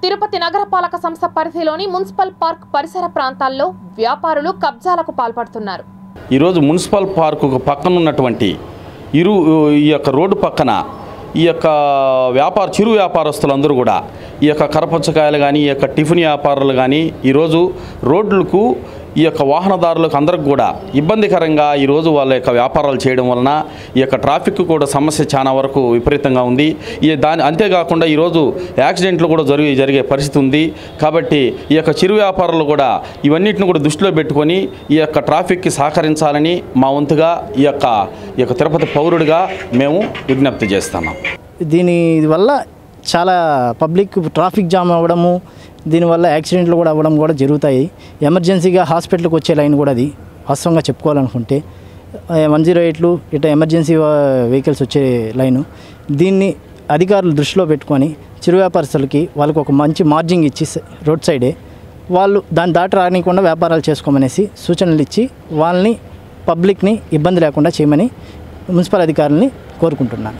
తిరుపతి నగరపాలక సంస్థ పరిధిలోని మున్సిపల్ పార్క్ పరిసర ప్రాంతాల్లో వ్యాపారులు కబ్జాలకు పాల్పడుతున్నారు ఈరోజు మున్సిపల్ పార్కు పక్కన ఉన్నటువంటి ఇరు ఈ యొక్క రోడ్డు పక్కన ఈ యొక్క వ్యాపార చిరు వ్యాపారస్తులందరూ కూడా ఈ యొక్క కరపచ్చకాయలు కానీ ఈ యొక్క టిఫిన్ వ్యాపారులు కానీ ఈరోజు రోడ్లకు ఈ యొక్క వాహనదారులకు అందరికి కూడా ఇబ్బందికరంగా ఈరోజు వాళ్ళ యొక్క వ్యాపారాలు చేయడం వలన ఈ యొక్క ట్రాఫిక్ కూడా సమస్య చాలా వరకు విపరీతంగా ఉంది ఈ దాని అంతేకాకుండా ఈరోజు యాక్సిడెంట్లు కూడా జరిగే జరిగే పరిస్థితి ఉంది కాబట్టి ఈ యొక్క చిరు వ్యాపారులు కూడా ఇవన్నిటిని కూడా దృష్టిలో పెట్టుకొని ఈ యొక్క ట్రాఫిక్కి సహకరించాలని మా వంతుగా ఈ యొక్క ఈ యొక్క తిరుపతి పౌరుడిగా మేము విజ్ఞప్తి చేస్తున్నాం దీని వల్ల చాలా పబ్లిక్ ట్రాఫిక్ జామ్ అవ్వడము దీనివల్ల యాక్సిడెంట్లు కూడా అవ్వడం కూడా జరుగుతాయి ఎమర్జెన్సీగా హాస్పిటల్కి వచ్చే లైన్ కూడా అది వాస్తవంగా చెప్పుకోవాలనుకుంటే వన్ జీరో ఎయిట్లు ఇట్లా ఎమర్జెన్సీ వెహికల్స్ వచ్చే లైను దీన్ని అధికారులు దృష్టిలో పెట్టుకొని చిరు వ్యాపారస్తులకి వాళ్ళకి ఒక మంచి మార్జింగ్ ఇచ్చి స- రోడ్ సైడే వాళ్ళు దాన్ని దాటి రానికుండా వ్యాపారాలు చేసుకోమనేసి సూచనలు ఇచ్చి వాళ్ళని పబ్లిక్ని ఇబ్బంది లేకుండా చేయమని మున్సిపల్ అధికారులని కోరుకుంటున్నాను